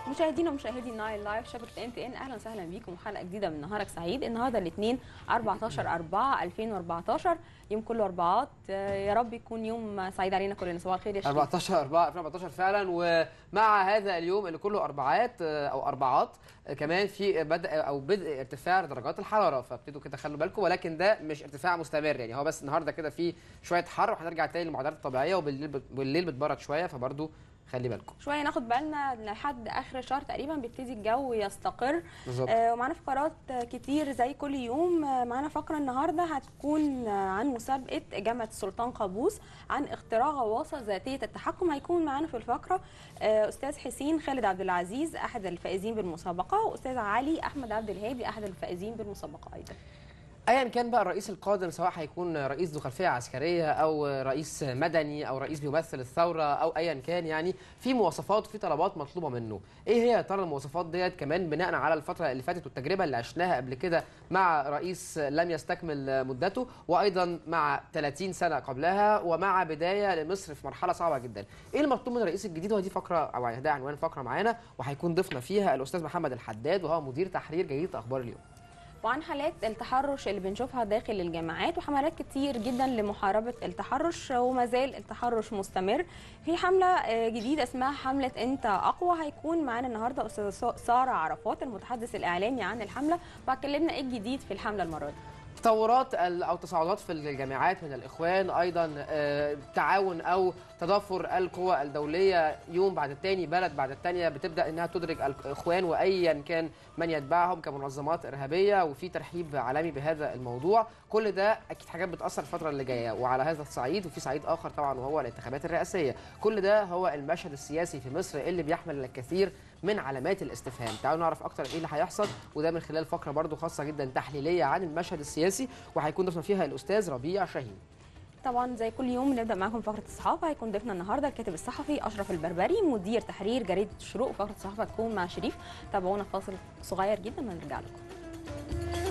مشاهدينا ومشاهدي النايل لايف شبكه ان تي ان اهلا وسهلا بيكم وحلقه جديده من نهارك سعيد النهارده الاثنين 14 4 2014 يوم كله اربعات آه، يا رب يكون يوم سعيد علينا كلنا صباح الخير يا شريف 14 4 2014 فعلا ومع هذا اليوم اللي كله اربعات آه، او اربعات آه، كمان في بدء او بدء ارتفاع درجات الحراره فابتدوا كده خلوا بالكم ولكن ده مش ارتفاع مستمر يعني هو بس النهارده كده في شويه حر وهنرجع تاني للمعدلات الطبيعيه وبالليل بت- بالليل بتبرد شويه فبرضه خلي بالكم شويه ناخد بالنا لحد اخر الشهر تقريبا بيبتدي الجو يستقر بالظبط آه، ومعانا فقرات آه، كتير زي كل يوم آه، معانا فقرة النهاردة هتكون آه، عن مسابقة جامعة السلطان قابوس عن اختراع غواصة ذاتية التحكم هيكون معانا في الفقرة آه، أستاذ حسين خالد عبد العزيز أحد الفائزين بالمسابقة وأستاذ علي أحمد عبد الهادي أحد الفائزين بالمسابقة أيضا ايا كان بقى الرئيس القادم سواء هيكون رئيس ذو خلفيه عسكريه او رئيس مدني او رئيس بيمثل الثوره او ايا كان يعني في مواصفات وفي طلبات مطلوبه منه ايه هي يا ترى المواصفات ديت كمان بناء على الفتره اللي فاتت والتجربه اللي عشناها قبل كده مع رئيس لم يستكمل مدته وايضا مع 30 سنه قبلها ومع بدايه لمصر في مرحله صعبه جدا ايه المطلوب من الرئيس الجديد ودي فقره او يعني ده عنوان فقره معانا وهيكون ضيفنا فيها الاستاذ محمد الحداد وهو مدير تحرير جريده اخبار اليوم وعن حالات التحرش اللي بنشوفها داخل الجامعات وحملات كتير جدا لمحاربة التحرش وما زال التحرش مستمر في حملة آه، جديدة اسمها حملة انت اقوى هيكون معانا النهاردة استاذة سا- سارة عرفات المتحدث الاعلامي عن الحملة وهتكلمنا ايه الجديد في الحملة المرة دي تطورات ال- او تصاعدات في الجامعات من الاخوان ايضا آه، تعاون او تضافر القوى الدوليه يوم بعد التاني بلد بعد التانيه بتبدا انها تدرك الاخوان وايا كان من يتبعهم كمنظمات ارهابيه وفي ترحيب عالمي بهذا الموضوع كل ده اكيد حاجات بتاثر الفتره اللي جايه وعلى هذا الصعيد وفي صعيد اخر طبعا وهو الانتخابات الرئاسيه كل ده هو المشهد السياسي في مصر اللي بيحمل الكثير من علامات الاستفهام تعالوا نعرف اكتر ايه اللي هيحصل وده من خلال فقره برضو خاصه جدا تحليليه عن المشهد السياسي وهيكون ضيفنا فيها الاستاذ ربيع شاهين طبعا زي كل يوم نبدا معاكم فقره الصحافه هيكون ضيفنا النهارده الكاتب الصحفي اشرف البربري مدير تحرير جريده الشروق فقره الصحافه تكون مع شريف تابعونا فاصل صغير جدا ونرجع لكم